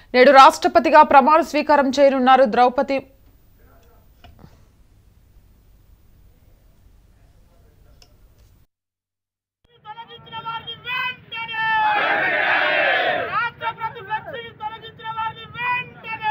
నేడు రాష్ట్రపతిగా ప్రమాణ స్వీకారం చేయనున్నారు ద్రౌపది తొలగించిన వారిని వెంటనే రాష్ట్రపతి ఫ్లెక్సీని తొలగించిన వారిని వెంటనే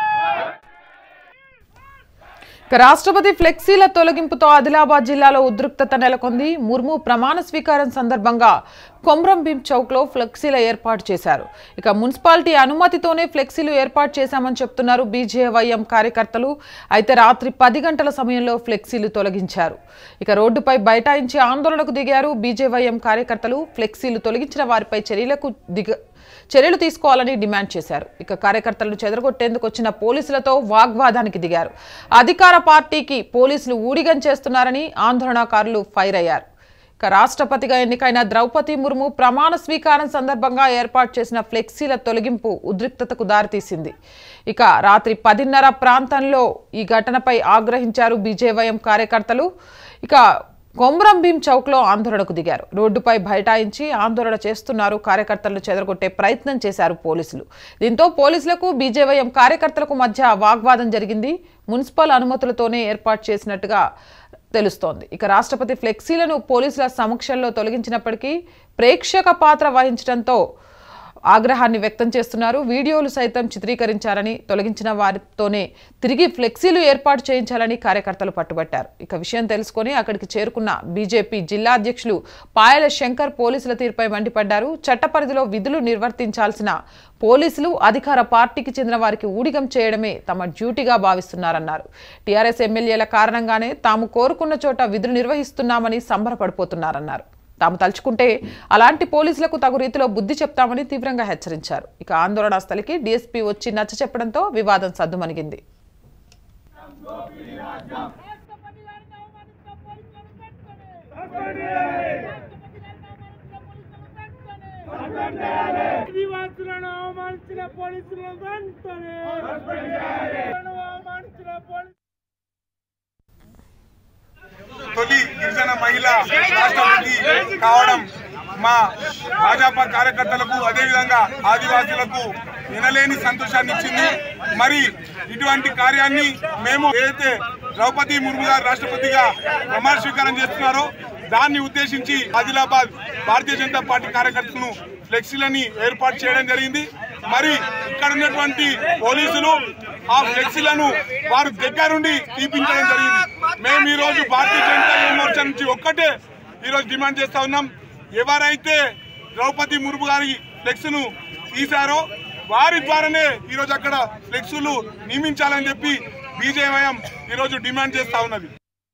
ఇక రాష్ట్రపతి ఫ్లెక్సీల తొలగింపుతో ఆదిలాబాద్ జిల్లాలో ఉద్రిక్తత నెలకొంది ముర్ము ప్రమాణ స్వీకారం సందర్భంగా కొమ్రం భీం చౌక్ లో ఫ్లెక్సీల ఏర్పాటు చేశారు ఇక మున్సిపాలిటీ అనుమతితోనే ఫ్లెక్సీలు ఏర్పాటు చేశామని చెప్తున్నారు బీజేవైఎం కార్యకర్తలు అయితే రాత్రి పది గంటల సమయంలో ఫ్లెక్సీలు తొలగించారు ఇక రోడ్డుపై బైఠాయించి ఆందోళనకు దిగారు బీజేవైఎం కార్యకర్తలు ఫ్లెక్సీలు తొలగించిన వారిపై చర్యలకు దిగ చర్యలు తీసుకోవాలని డిమాండ్ చేశారు ఇక కార్యకర్తలను చెదరగొట్టేందుకు వచ్చిన పోలీసులతో వాగ్వాదానికి దిగారు అధికార పార్టీకి పోలీసులు ఊడిగం చేస్తున్నారని ఆందోళనకారులు ఫైర్ అయ్యారు ఇక రాష్ట్రపతిగా ఎన్నికైన ద్రౌపది ముర్ము ప్రమాణ స్వీకారం సందర్భంగా ఏర్పాటు చేసిన ఫ్లెక్సీల తొలగింపు ఉద్రిక్తతకు దారితీసింది ఇక రాత్రి పదిన్నర ప్రాంతంలో ఈ ఘటనపై ఆగ్రహించారు బీజేవైఎం కార్యకర్తలు ఇక కొమ్రం భీం చౌక్లో ఆందోళనకు దిగారు రోడ్డుపై బైఠాయించి ఆందోళన చేస్తున్నారు కార్యకర్తలను చెదరగొట్టే ప్రయత్నం చేశారు పోలీసులు దీంతో పోలీసులకు బీజేవైఎం కార్యకర్తలకు మధ్య వాగ్వాదం జరిగింది మున్సిపల్ అనుమతులతోనే ఏర్పాటు చేసినట్టుగా తెలుస్తోంది ఇక రాష్ట్రపతి ఫ్లెక్సీలను పోలీసుల సమక్షంలో తొలగించినప్పటికీ ప్రేక్షక పాత్ర వహించడంతో ఆగ్రహాన్ని వ్యక్తం చేస్తున్నారు వీడియోలు సైతం చిత్రీకరించారని తొలగించిన వారితోనే తిరిగి ఫ్లెక్సీలు ఏర్పాటు చేయించాలని కార్యకర్తలు పట్టుబట్టారు ఇక విషయం తెలుసుకొని అక్కడికి చేరుకున్న బీజేపీ జిల్లా అధ్యక్షులు పాయల శంకర్ పోలీసుల తీరుపై మండిపడ్డారు చట్ట పరిధిలో విధులు నిర్వర్తించాల్సిన పోలీసులు అధికార పార్టీకి చెందిన వారికి ఊడిగం చేయడమే తమ డ్యూటీగా భావిస్తున్నారన్నారు టీఆర్ఎస్ ఎమ్మెల్యేల కారణంగానే తాము కోరుకున్న చోట విధులు నిర్వహిస్తున్నామని సంబరపడిపోతున్నారన్నారు తాము తలుచుకుంటే అలాంటి పోలీసులకు తగు రీతిలో బుద్ధి చెప్తామని తీవ్రంగా హెచ్చరించారు ఇక ఆందోళన స్థలికి డీఎస్పీ వచ్చి నచ్చ చెప్పడంతో వివాదం సద్దుమణిగింది రాష్ట్రపతి గారిని అవమానించిన పోలీసులను వెంటనే రాష్ట్రపతి గారిని అవమానించిన పోలీసులను వెంటనే ఆదివాసులను అవమానించిన పోలీసులను వెంటనే అవమానించిన పోలీసు తొలి గిరిజన మహిళ రాష్ట్రపతి కావడం మా భాజపా కార్యకర్తలకు అదేవిధంగా ఆదివాసులకు వినలేని సంతోషాన్ని ఇచ్చింది మరి ఇటువంటి కార్యాన్ని మేము ఏదైతే ద్రౌపది ముర్ము గారు రాష్ట్రపతిగా ప్రమాణ స్వీకారం చేస్తున్నారో దాన్ని ఉద్దేశించి ఆదిలాబాద్ భారతీయ జనతా పార్టీ కార్యకర్తలను ఫ్లెక్సీలని ఏర్పాటు చేయడం జరిగింది మరి ఇక్కడ ఉన్నటువంటి పోలీసులు ఆ ఫ్లెక్సీలను వారు దగ్గరుండి తీపించడం జరిగింది మేము ఈ రోజు భారతీయ జనతా యువ మోర్చా నుంచి ఒక్కటే ఈ రోజు డిమాండ్ చేస్తా ఉన్నాం ఎవరైతే ద్రౌపది ముర్ము గారి ఫ్లెక్స్ ను తీశారో వారి ద్వారానే ఈ రోజు అక్కడ ఫ్లెక్సులు నియమించాలని చెప్పి బీజేవైఎం ఈ రోజు డిమాండ్ చేస్తా ఉన్నది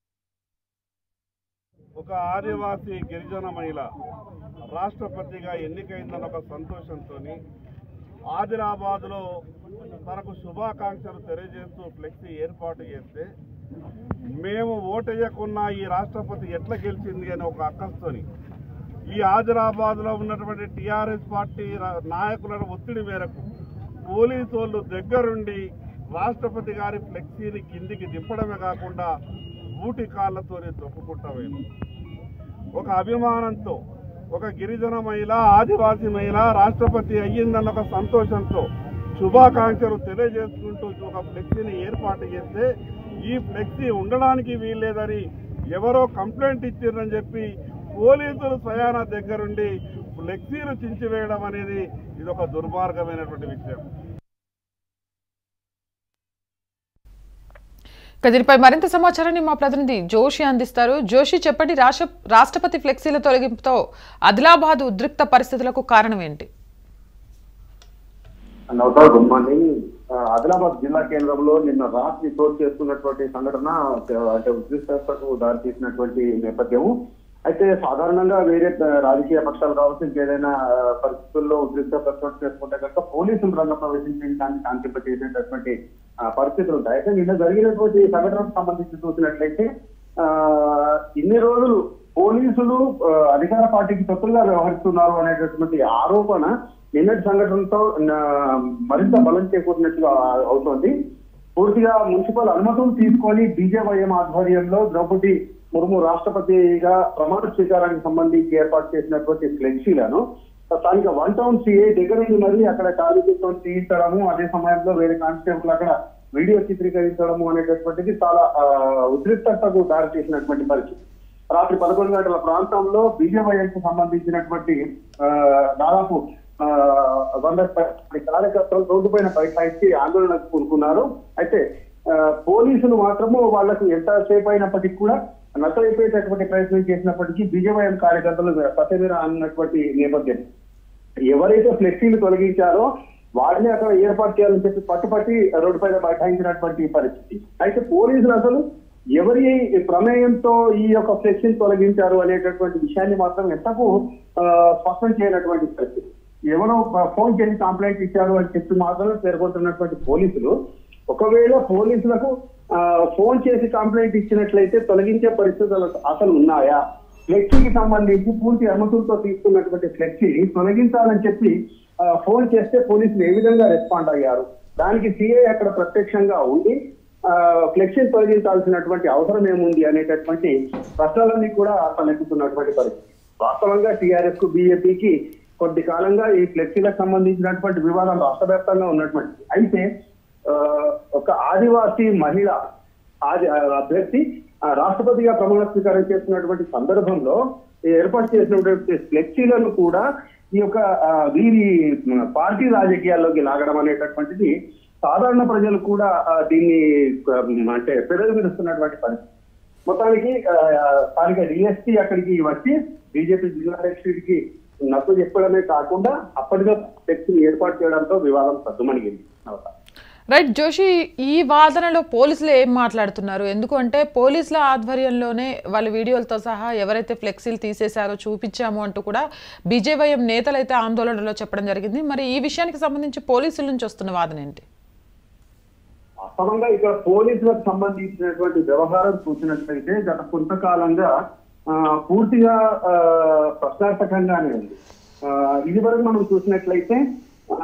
ఒక ఆదివాసీ గిరిజన మహిళ రాష్ట్రపతిగా ఎన్నికైందన్న ఒక సంతోషంతో ఆదిలాబాద్లో తనకు శుభాకాంక్షలు తెలియజేస్తూ ఫ్లెక్సీ ఏర్పాటు చేస్తే మేము ఓటేయకున్నా ఈ రాష్ట్రపతి ఎట్లా గెలిచింది అని ఒక అక్కస్తోని ఈ ఆదిలాబాద్లో ఉన్నటువంటి టీఆర్ఎస్ పార్టీ రా- నాయకుల ఒత్తిడి మేరకు పోలీసు వాళ్ళు దగ్గరుండి రాష్ట్రపతి గారి ఫ్లెక్సీని కిందికి దింపడమే కాకుండా బూటి కాళ్ళతోనే తొక్కుకుంటా పోయింది ఒక అభిమానంతో ఒక గిరిజన మహిళ ఆదివాసీ మహిళ రాష్ట్రపతి అయ్యిందన్న ఒక సంతోషంతో శుభాకాంక్షలు తెలియజేసుకుంటూ ఒక ఫ్లెక్సీని ఏర్పాటు చేస్తే ఈ ఫ్లెక్సీ ఉండడానికి వీల్లేదని ఎవరో కంప్లైంట్ ఇచ్చిందని చెప్పి పోలీసులు స్వయాన దగ్గరుండి ఫ్లెక్సీలు చించివేయడం అనేది ఇది ఒక దుర్మార్గమైనటువంటి విషయం ఇక దీనిపై మరింత సమాచారాన్ని మా ప్రతినిధి జోషి అందిస్తారు జోషి చెప్పండి రాష్ట్ర రాష్ట్రపతి ఫ్లెక్సీల తొలగింపుతో ఆదిలాబాద్ ఉద్రిక్త పరిస్థితులకు కారణం ఏంటి నమస్కారం గుడ్ మార్నింగ్ ఆ, ఆదిలాబాద్ జిల్లా కేంద్రంలో నిన్న రాత్రి చోటు చేసుకున్నటువంటి సంఘటన ఆ, అంటే ఉద్రిక్తతకు దారితీసినటువంటి నేపథ్యం అయితే సాధారణంగా వేరే ఆ, రాజకీయ పక్షాలు కావచ్చు ఇంకేదైనా ఆ, పరిస్థితుల్లో ఉద్రిక్తత చోటు చేసుకుంటే కనుక పోలీసులు రంగ ప్రవేశించడానికి కాంతింపచేసేటటువంటి ఆ, పరిస్థితులు ఉంటాయి అయితే నిన్న జరిగినటువంటి ఈ సంఘటనకు సంబంధించి చూసినట్లయితే ఆ ఇన్ని రోజులు పోలీసులు ఆ, అధికార పార్టీకి తొత్తులుగా వ్యవహరిస్తున్నారు అనేటటువంటి ఆరోపణ నిన్నటి సంఘటనతో నా- మరింత బలం చేకూరినట్టుగా అవుతోంది పూర్తిగా మున్సిపల్ అనుమతులు తీసుకొని బీజేవైఎం ఆధ్వర్యంలో ద్రౌపది ముర్ము రాష్ట్రపతిగా ప్రమాణ స్వీకారానికి సంబంధించి ఏర్పాటు చేసినటువంటి ఫ్లెక్సీలను స్థానిక వన్ టౌన్ సిఐ దగ్గర నుండి మరి అక్కడ కార్మికులతో తీయించడము అదే సమయంలో వేరే కానిస్టేబుల్ అక్కడ వీడియో చిత్రీకరించడము అనేటటువంటిది చాలా ఆ, ఉద్రిక్తతకు దారి తీసినటువంటి పరిస్థితి రాత్రి పదకొండు గంటల ప్రాంతంలో బీజేవైఎంకు సంబంధించినటువంటి ఆ, దాదాపు ఆ, వంద పై- కార్యకర్తలు రోడ్డుపైన బైఠాయించి ఆందోళనకు కూరుకున్నారు అయితే ఆ, పోలీసులు మాత్రము వాళ్లకు ఎంతసేపు అయినప్పటికీ కూడా నచ్చయిపోయేటటువంటి ప్రయత్నం చేసినప్పటికీ బీజేవైఎం కార్యకర్తలు సత్యమీర అన్నటువంటి నేపథ్యం ఎవరైతే ఫ్లెక్సీలు తొలగించారో వారిని అక్కడ ఏర్పాటు చేయాలని చెప్పి పట్టుపట్టి రోడ్డు పైన బైఠాయించినటువంటి పరిస్థితి అయితే పోలీసులు అసలు ఎవరి ప్రమేయంతో ఈ యొక్క ఫ్లెక్సీని తొలగించారు అనేటటువంటి విషయాన్ని మాత్రం ఎంతకు ఆ, స్పష్టం చేయనటువంటి పరిస్థితి ఎవరో ఫోన్ చేసి కంప్లైంట్ ఇచ్చారు అని చెప్పి మాత్రమే పేర్కొంటున్నటువంటి పోలీసులు ఒకవేళ పోలీసులకు ఆ, ఫోన్ చేసి కంప్లైంట్ ఇచ్చినట్లయితే తొలగించే పరిస్థితులు అసలు ఉన్నాయా ఫ్లెక్సీకి సంబంధించి పూర్తి అనుమతులతో తీసుకున్నటువంటి ఫ్లెక్సీని తొలగించాలని చెప్పి ఆ, ఫోన్ చేస్తే పోలీసులు ఏ విధంగా రెస్పాండ్ అయ్యారు దానికి సిఐ అక్కడ ప్రత్యక్షంగా ఉండి ఆ, ఫ్లెక్సీని తొలగించాల్సినటువంటి అవసరం ఏముంది అనేటటువంటి ప్రశ్నలన్నీ కూడా తలెత్తుతున్నటువంటి పరిస్థితి వాస్తవంగా టీఆర్ఎస్ కు బీజేపీకి కొద్ది కాలంగా ఈ ఫ్లెక్సీలకు సంబంధించినటువంటి వివాదం రాష్ట్ర వ్యాప్తంగా ఉన్నటువంటి అయితే ఆ, ఒక ఆదివాసీ మహిళ ఆది ఆ అభ్యర్థి ఆ, రాష్ట్రపతిగా ప్రమాణ స్వీకారం చేస్తున్నటువంటి సందర్భంలో ఈ ఏర్పాటు చేసినటువంటి ఫ్లెక్సీలను కూడా ఈ యొక్క ఆ, వీరి మ, పార్టీ రాజకీయాల్లోకి లాగడం అనేటటువంటిది సాధారణ ప్రజలు కూడా ఆ, దీన్ని ఆ, అంటే పెదవి విరుస్తున్నటువంటి పరిస్థితి మొత్తానికి ఆ, స్థానిక డిఎస్పీ అక్కడికి వచ్చి బీజేపీ జిల్లా అధ్యక్షుడికి నచ్చ చెప్పడమే కాకుండా అప్పటిగా ఫ్లెక్సీని ఏర్పాటు చేయడంతో వివాదం సద్దుమణిగింది నమస్కారం రైట్ జోషి ఈ వాదనలో పోలీసులు ఏం మాట్లాడుతున్నారు ఎందుకంటే పోలీసుల ఆధ్వర్యంలోనే వాళ్ళ వీడియోలతో సహా ఎవరైతే ఫ్లెక్సీలు తీసేశారో చూపించాము అంటూ కూడా బీజేవైఎం నేతలైతే ఆందోళనలో చెప్పడం జరిగింది మరి ఈ విషయానికి సంబంధించి పోలీసుల నుంచి వస్తున్న వాదన ఏంటి వాస్తవంగా ఇక్కడ పోలీసులకు సంబంధించినటువంటి వ్యవహారం చూసినట్లయితే గత కొంతకాలంగా ఆ, పూర్తిగా ఆ, ప్రశ్నార్థకంగానే ఉంది ఆ, ఇది వరకు మనం చూసినట్లయితే ఆ,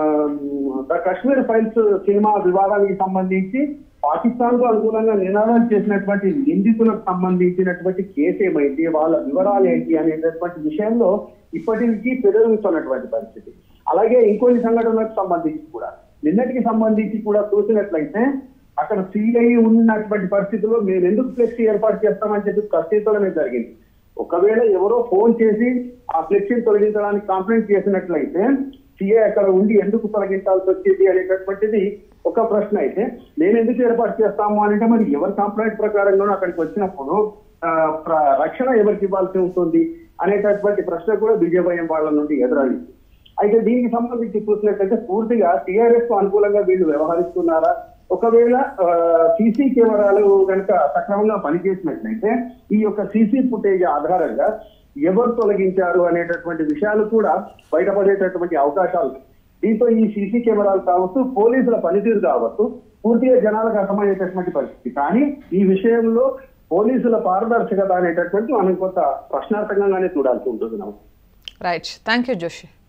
ద కశ్మీర్ ఫైల్స్ సినిమా వివాదానికి సంబంధించి పాకిస్తాన్ కు అనుకూలంగా నినాదాలు చేసినటువంటి నిందితులకు సంబంధించినటువంటి కేసు ఏమైంది వాళ్ళ వివరాలు ఏంటి అనేటటువంటి విషయంలో ఇప్పటికీ పెరుగుతున్నటువంటి పరిస్థితి అలాగే ఇంకొన్ని సంఘటనలకు సంబంధించి కూడా నిన్నటికి సంబంధించి కూడా చూసినట్లయితే అక్కడ సిఐ ఉన్నటువంటి పరిస్థితుల్లో మేము ఎందుకు ఫ్లెక్సీ ఏర్పాటు చేస్తామని చెప్పి ప్రశ్నించడమే జరిగింది ఒకవేళ ఎవరో ఫోన్ చేసి ఆ ఫ్లెక్సీని తొలగించడానికి కంప్లైంట్ చేసినట్లయితే సిఐ అక్కడ ఉండి ఎందుకు తొలగించాల్సి వచ్చింది అనేటటువంటిది ఒక ప్రశ్న అయితే నేను ఎందుకు ఏర్పాటు చేస్తాము అంటే మరి ఎవరి కంప్లైంట్ ప్రకారంగానూ అక్కడికి వచ్చినప్పుడు ఆ, ప్ర- రక్షణ ఎవరికి ఇవ్వాల్సి ఉంటుంది అనేటటువంటి ప్రశ్న కూడా బీజేపీ వాళ్ళ నుండి ఎదురైంది అయితే దీనికి సంబంధించి చూసినట్లయితే పూర్తిగా టీఆర్ఎస్ కు అనుకూలంగా వీళ్ళు వ్యవహరిస్తున్నారా ఒకవేళ సీసీ కెమెరాలు కనుక సక్రమంగా పనిచేసినట్లయితే ఈ యొక్క సీసీ ఫుటేజ్ ఆధారంగా ఎవరు తొలగించారు అనేటటువంటి విషయాలు కూడా బయటపడేటటువంటి అవకాశాలు ఉన్నాయి. దీంతో ఈ సీసీ కెమెరాలు కావచ్చు పోలీసుల పనితీరు కావచ్చు పూర్తిగా జనాలకు అర్థమయ్యేటటువంటి పరిస్థితి కానీ ఈ విషయంలో పోలీసుల పారదర్శకత అనేటటువంటి మనం కొంత ప్రశ్నార్థకంగానే చూడాల్సి ఉంటుంది మనం రైట్ థ్యాంక్ యూ జోషి